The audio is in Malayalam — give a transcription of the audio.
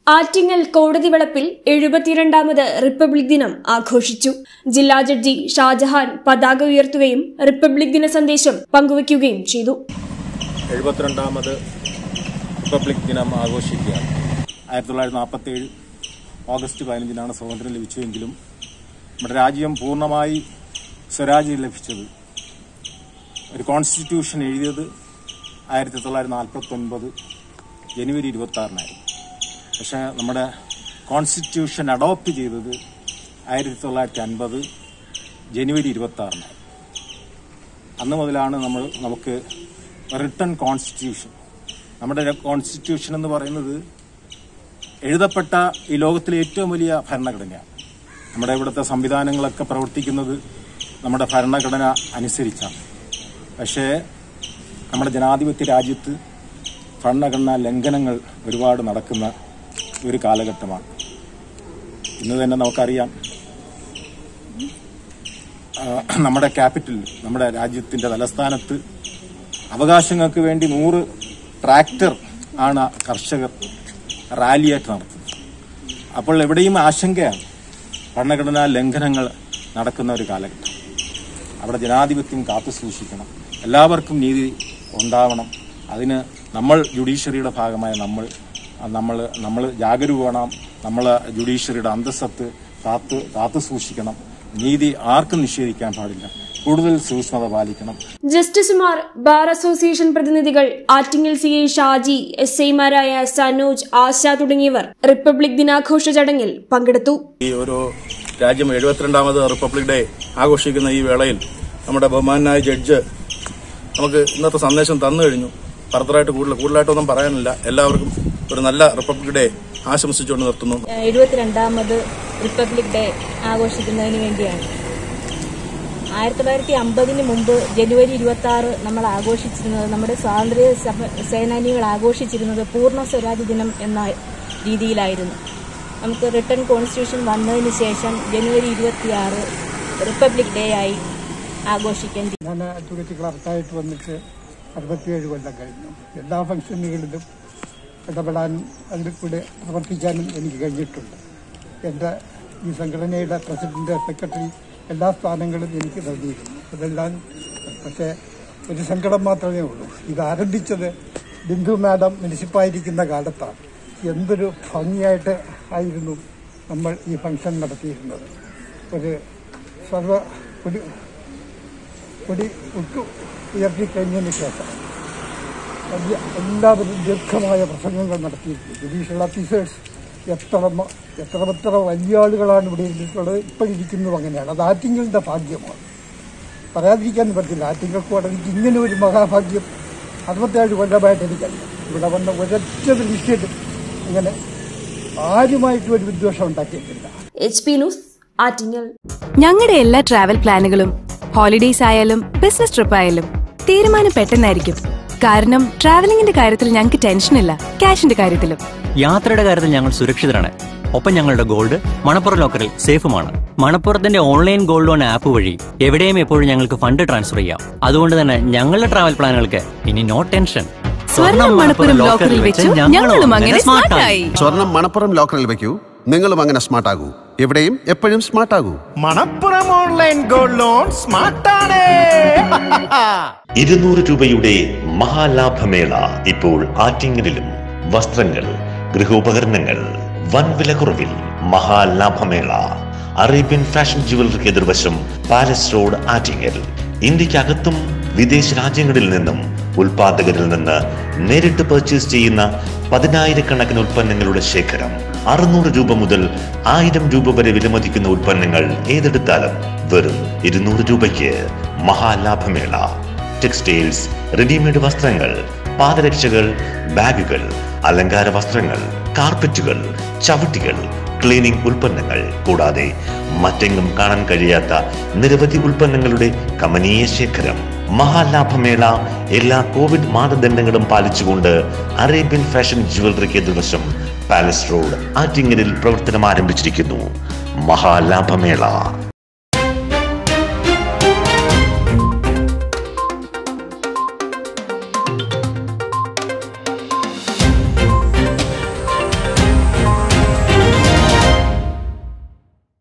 ആറ്റിങ്ങൽ കോടതി വളപ്പിൽ എഴുപത്തിരണ്ടാമത് റിപ്പബ്ലിക് ദിനം ആഘോഷിച്ചു ജില്ലാ ജഡ്ജി ഷാജഹാൻ പതാക ഉയർത്തുകയും റിപ്പബ്ലിക് ദിന സന്ദേശം പങ്കുവയ്ക്കുകയും ചെയ്തു എഴുപത്തിരണ്ടാമത് റിപ്പബ്ലിക് ദിനം ആഘോഷിക്കുകയാണ് ആയിരത്തി തൊള്ളായിരത്തി നാൽപ്പത്തി ഏഴ് ഓഗസ്റ്റ് പതിനഞ്ചിനാണ് സ്വാതന്ത്ര്യം ലഭിച്ചതെങ്കിലും നമ്മുടെ രാജ്യം പൂർണ്ണമായി സ്വരാജ്യം ലഭിച്ചത് ഒരു കോൺസ്റ്റിറ്റ്യൂഷൻ എഴുതിയത് ആയിരത്തി തൊള്ളായിരത്തി നാൽപ്പത്തി ഒൻപത് ജനുവരി ഇരുപത്തി ആറിനായിരുന്നു പക്ഷേ നമ്മുടെ കോൺസ്റ്റിറ്റ്യൂഷൻ അഡോപ്റ്റ് ചെയ്തത് ആയിരത്തി തൊള്ളായിരത്തി അൻപത് ജനുവരി ഇരുപത്തി ആറിനായിരുന്നു അന്ന് മുതലാണ് നമ്മൾ നമുക്ക് റിട്ടൺ കോൺസ്റ്റിറ്റ്യൂഷൻ നമ്മുടെ കോൺസ്റ്റിറ്റ്യൂഷൻ എന്ന് പറയുന്നത് എഴുതപ്പെട്ട ഈ ലോകത്തിലെ ഏറ്റവും വലിയ ഭരണഘടനയാണ് നമ്മുടെ ഇവിടുത്തെ സംവിധാനങ്ങളൊക്കെ പ്രവർത്തിക്കുന്നത് നമ്മുടെ ഭരണഘടന അനുസരിച്ചാണ് പക്ഷേ നമ്മുടെ ജനാധിപത്യ രാജ്യത്ത് ഭരണഘടനാ ലംഘനങ്ങൾ ഒരുപാട് നടക്കുന്ന ഒരു കാലഘട്ടമാണ് ഇന്ന് തന്നെ നമുക്കറിയാം ആ, നമ്മുടെ ക്യാപിറ്റൽ നമ്മുടെ രാജ്യത്തിന്റെ തലസ്ഥാനത്ത് അവകാശങ്ങൾക്ക് വേണ്ടി നൂറ് ട്രാക്ടർ ആണ് കർഷകർ റാലിയായിട്ട് നടത്തുന്നത് അപ്പോൾ എവിടെയും ആശങ്കയാണ് ഭരണഘടനാ ലംഘനങ്ങൾ നടക്കുന്ന ഒരു കാലഘട്ടം അവിടെ ജനാധിപത്യം കാത്തു സൂക്ഷിക്കണം എല്ലാവർക്കും നീതി ഉണ്ടാവണം അതിന് നമ്മൾ ജുഡീഷ്യറിയുടെ ഭാഗമായ നമ്മൾ നമ്മൾ നമ്മൾ ജാഗരൂകണം നമ്മൾ ജുഡീഷ്യറിയുടെ അന്തസ്സത്ത് കാത്ത് കാത്തു സൂക്ഷിക്കണം നീതി ആർക്കും നിഷേധിക്കാൻ പാടില്ല കൂടുതൽ സൂക്ഷ്മത പാലിക്കണം ജസ്റ്റിസുമാർ ബാർ അസോസിയേഷൻ പ്രതിനിധികൾ Attingal C I Shaji S ഐമാരായ സനോജ് ആശ തുടങ്ങിയവർ റിപ്പബ്ലിക് ദിനാഘോഷ ചടങ്ങിൽ പങ്കെടുത്തു ഈ ഒരു രാജ്യം എഴുപത്തിരണ്ടാമത് റിപ്പബ്ലിക് ഡേ ആഘോഷിക്കുന്ന ഈ വേളയിൽ നമ്മുടെ ബഹുമാനായ ജഡ്ജ് നമുക്ക് ഇന്നത്തെ സന്ദേശം തന്നു കഴിഞ്ഞു ഫർദറായിട്ട് കൂടുതൽ കൂടുതലായിട്ടൊന്നും പറയാനില്ല എല്ലാവർക്കും ഒരു നല്ല റിപ്പബ്ലിക് ഡേ ആശംസിച്ചുകൊണ്ട് നിർത്തുന്നു എഴുപത്തിരണ്ടാമത് റിപ്പബ്ലിക് ഡേ ആഘോഷിക്കുന്നതിന് വേണ്ടിയാണ് ആയിരത്തി തൊള്ളായിരത്തി അമ്പതിന് മുമ്പ് ജനുവരി ഇരുപത്തി ആറ് നമ്മൾ ആഘോഷിച്ചിരുന്നത് നമ്മുടെ സ്വാതന്ത്ര്യ സമ- സേനാനികൾ ആഘോഷിച്ചിരുന്നത് പൂർണ്ണ സ്വരാജ് ദിനം എന്ന രീതിയിലായിരുന്നു നമുക്ക് റിട്ടേൺ കോൺസ്റ്റിറ്റ്യൂഷൻ വന്നതിന് ശേഷം ജനുവരി ഇരുപത്തിയാറ് റിപ്പബ്ലിക് ഡേ ആയി ആഘോഷിക്കാൻ ഞാൻ അഡ്വക്കേറ്റ് ക്ലർക്കായിട്ട് വന്നിട്ട് അറുപത്തിയേഴ് കൊല്ലം കഴിഞ്ഞു എല്ലാ ഫംഗ്ഷനുകളിലും ഇടപെടാനും അതിൽ കൂടെ പ്രവർത്തിക്കാനും എനിക്ക് കഴിഞ്ഞിട്ടുണ്ട് എൻ്റെ ഈ സംഘടനയുടെ പ്രസിഡന്റ് സെക്രട്ടറി എല്ലാ സ്ഥാനങ്ങളും എനിക്ക് നൽകിയിരുന്നു അതെല്ലാം പക്ഷേ ഒരു സങ്കടം മാത്രമേ ഉള്ളൂ ഇത് ആരംഭിച്ചത് ബിന്ദു മാഡം മുനിസിപ്പായിരിക്കുന്ന കാലത്താണ് എന്തൊരു ഭംഗിയായിട്ട് ആയിരുന്നു നമ്മൾ ഈ ഫംഗ്ഷൻ നടത്തിയിരുന്നത് ഒരു സർവ ഒരു കൊടി ഉട്ടു ഉയർത്തിക്കഴിഞ്ഞതിന് ശേഷം വലിയ എല്ലാവരും ദീർഘമായ പ്രസംഗങ്ങൾ നടത്തിയിരുന്നു ജുഡീഷ്യൽ ഓഫീസേഴ്സ് എത്ര മ- എത്ര എത്ര വലിയ ആളുകളാണ് ഇവിടെ ഇരുന്നിട്ടുള്ളത് ഇപ്പോഴിരിക്കുന്നതും അങ്ങനെയാണ് അത് ആറ്റിങ്ങലിൻ്റെ ഭാഗ്യമാണ് പറയാതിരിക്കാൻ പറ്റില്ല ആറ്റിങ്ങൽ കോടതിക്ക് ഇങ്ങനെ ഒരു മഹാഭാഗ്യം അറുപത്തേഴ് കൊല്ലമായിട്ട് എനിക്കറിയാം ഇവിടെ വന്ന ഒരൊറ്റ വിഷയത്തിൽ ഇങ്ങനെ ആരുമായിട്ടും ഒരു വിദ്വേഷം ഉണ്ടാക്കിയിട്ടില്ല എച്ച് പി ന്യൂസ് ആറ്റിങ്ങൽ ഞങ്ങളുടെ എല്ലാ ട്രാവൽ പ്ലാനുകളും ഹോളിഡേയ്സ് ആയാലും ബിസിനസ് ട്രിപ്പ് ആയാലും തീരുമാനം പെട്ടെന്നായിരിക്കും കാരണം ട്രാവലിംഗിന്റെ കാര്യത്തിൽ ഞങ്ങൾക്ക് ടെൻഷനില്ല ക്യാഷിന്റെ കാര്യത്തിലും യാത്രയുടെ കാര്യത്തിൽ ഞങ്ങൾ സുരക്ഷിതരാണ് ഒപ്പം ഞങ്ങളുടെ ഗോൾഡ് മണപ്പുറം ലോക്കറിൽ സേഫുമാണ് മണപ്പുറത്തിന്റെ ഓൺലൈൻ ഗോൾഡ് ലോൺ ആപ്പ് വഴി എവിടെയും എപ്പോഴും ഞങ്ങൾക്ക് ഫണ്ട് ട്രാൻസ്ഫർ ചെയ്യാം അതുകൊണ്ട് തന്നെ ഞങ്ങളുടെ ട്രാവൽ പ്ലാനുകൾക്ക് ഇനി നോ ടെൻഷൻ സ്വർണം മണപ്പുറം ലോക്കറിൽ വെച്ചു ഞങ്ങളും അങ്ങനെ സ്മാർട്ടായി സ്വർണം മണപ്പുറം ലോക്കറിൽ വെക്കൂ നിങ്ങളും അങ്ങനെ സ്മാർട്ട് ആകൂ എവിടെയും എപ്പോഴും സ്മാർട്ട് ആകൂ മണപ്പുറം ഓൺലൈൻ ഗോൾഡ് ലോൺ സ്മാർട്ടാണ് ഇരുന്നൂറ് രൂപയുടെ മഹാലാഭമേള ഇപ്പോൾ ആറ്റിങ്ങലിലും വസ്ത്രങ്ങൾ ഗൃഹോപകരണങ്ങൾ വൻ വിലക്കുറവിൽ മഹാലാഭമേള അറേബ്യൻ ഫാഷൻ ജുവലറിക്ക് എതിർവശം പാലസ് റോഡ് ആറ്റിങ്ങൽ ഇന്ത്യക്കകത്തും വിദേശ രാജ്യങ്ങളിൽ നിന്നും ഉൽപാദകരിൽ നിന്ന് നേരിട്ട് പർച്ചേസ് ചെയ്യുന്ന പതിനായിരക്കണക്കിന് ഉൽപ്പന്നങ്ങളുടെ ശേഖരം അറുന്നൂറ് രൂപ മുതൽ ആയിരം രൂപ വരെ വിലമതിക്കുന്ന ഉൽപ്പന്നങ്ങൾ ഏതെടുത്താലും വെറും ഇരുന്നൂറ് രൂപയ്ക്ക് മഹാലാഭമേള ടെക്സ്റ്റൈൽസ് റെഡിമെയ്ഡ് വസ്ത്രങ്ങൾ പാദരക്ഷകൾ ബാഗുകൾ അലങ്കാര വസ്ത്രങ്ങൾ കാർപ്പറ്റുകൾ ചവിട്ടികൾ ക്ലീനിംഗ് ഉൽപ്പന്നങ്ങൾ കൂടാതെ മറ്റെങ്ങും കാണാൻ കഴിയാത്ത നിരവധി ഉൽപ്പന്നങ്ങളുടെ കമനീയ ശേഖരം മഹാലാഭമേള എല്ലാ കോവിഡ് മാനദണ്ഡങ്ങളും പാലിച്ചുകൊണ്ട് അറേബ്യൻ ഫാഷൻ ജുവലറിക്ക് എതിർവശം പാലസ് റോഡ് ആറ്റിങ്ങലിൽ പ്രവർത്തനം ആരംഭിച്ചിരിക്കുന്നു മഹാലാഭമേള